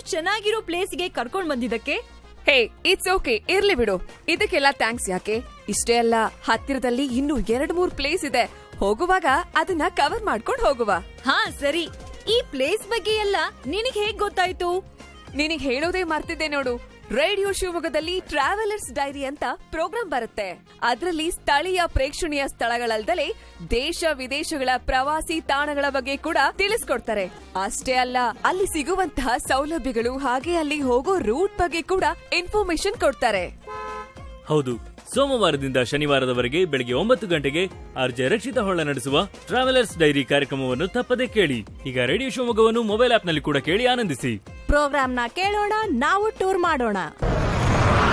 ಚೆನ್ನಾಗಿರೋ ಪ್ಲೇಸ್ಗೆ ಕರ್ಕೊಂಡ್ ಬಂದಿದ್ದಕ್ಕೆ ಹೇ ಇಟ್ಸ್ ಓಕೆ ಇರ್ಲಿ ಬಿಡು ಇದಕ್ಕೆಲ್ಲ ಥ್ಯಾಂಕ್ಸ್ ಯಾಕೆ ಇಷ್ಟೇ ಅಲ್ಲ ಹತ್ತಿರದಲ್ಲಿ ಇನ್ನೂ ಎರಡ್ ಮೂರ್ ಪ್ಲೇಸ್ ಇದೆ ಹೋಗುವಾಗ ಅದನ್ನ ಕವರ್ ಮಾಡ್ಕೊಂಡು ಹೋಗುವ ಹಾ ಸರಿ ಈ ಪ್ಲೇಸ್ ಬಗ್ಗೆ ಎಲ್ಲ ನಿನಗ್ ಹೇಗ್ ಗೊತ್ತಾಯ್ತು ನಿನಗ್ ಹೇಳೋದೇ ಮರ್ತಿದ್ದೆ ನೋಡು ರೇಡಿಯೋ ಶಿವಮೊಗ್ಗದಲ್ಲಿ ಟ್ರಾವೆಲರ್ಸ್ ಡೈರಿ ಅಂತ ಪ್ರೋಗ್ರಾಂ ಬರುತ್ತೆ ಅದರಲ್ಲಿ ಸ್ಥಳೀಯ ಪ್ರೇಕ್ಷಣೀಯ ಸ್ಥಳಗಳಲ್ದಲೆ ದೇಶ ವಿದೇಶಗಳ ಪ್ರವಾಸಿ ತಾಣಗಳ ಬಗ್ಗೆ ಕೂಡ ತಿಳಿಸ್ಕೊಡ್ತಾರೆ ಅಷ್ಟೇ ಅಲ್ಲ ಅಲ್ಲಿ ಸಿಗುವಂತಹ ಸೌಲಭ್ಯಗಳು ಹಾಗೆ ಅಲ್ಲಿ ಹೋಗೋ ರೂಟ್ ಬಗ್ಗೆ ಕೂಡ ಇನ್ಫಾರ್ಮೇಶನ್ ಕೊಡ್ತಾರೆ ಹೌದು ಸೋಮವಾರದಿಂದ ಶನಿವಾರದವರೆಗೆ ಬೆಳಗ್ಗೆ ಒಂಬತ್ತು ಗಂಟೆಗೆ ಆರ್ಜೆ ರಕ್ಷಿತ ಹೊಳ್ಳ ನಡೆಸುವ ಟ್ರಾವೆಲರ್ಸ್ ಡೈರಿ ಕಾರ್ಯಕ್ರಮವನ್ನು ತಪ್ಪದೆ ಕೇಳಿ ಈಗ ರೇಡಿಯೋ ಶಿವಮೊಗ್ಗವನ್ನು ಮೊಬೈಲ್ ಆಪ್ನಲ್ಲಿ ಕೂಡ ಕೇಳಿ ಆನಂದಿಸಿ ಪ್ರೋಗ್ರಾಮ್ನ ಕೇಳೋಣ ನಾವು ಟೂರ್ ಮಾಡೋಣ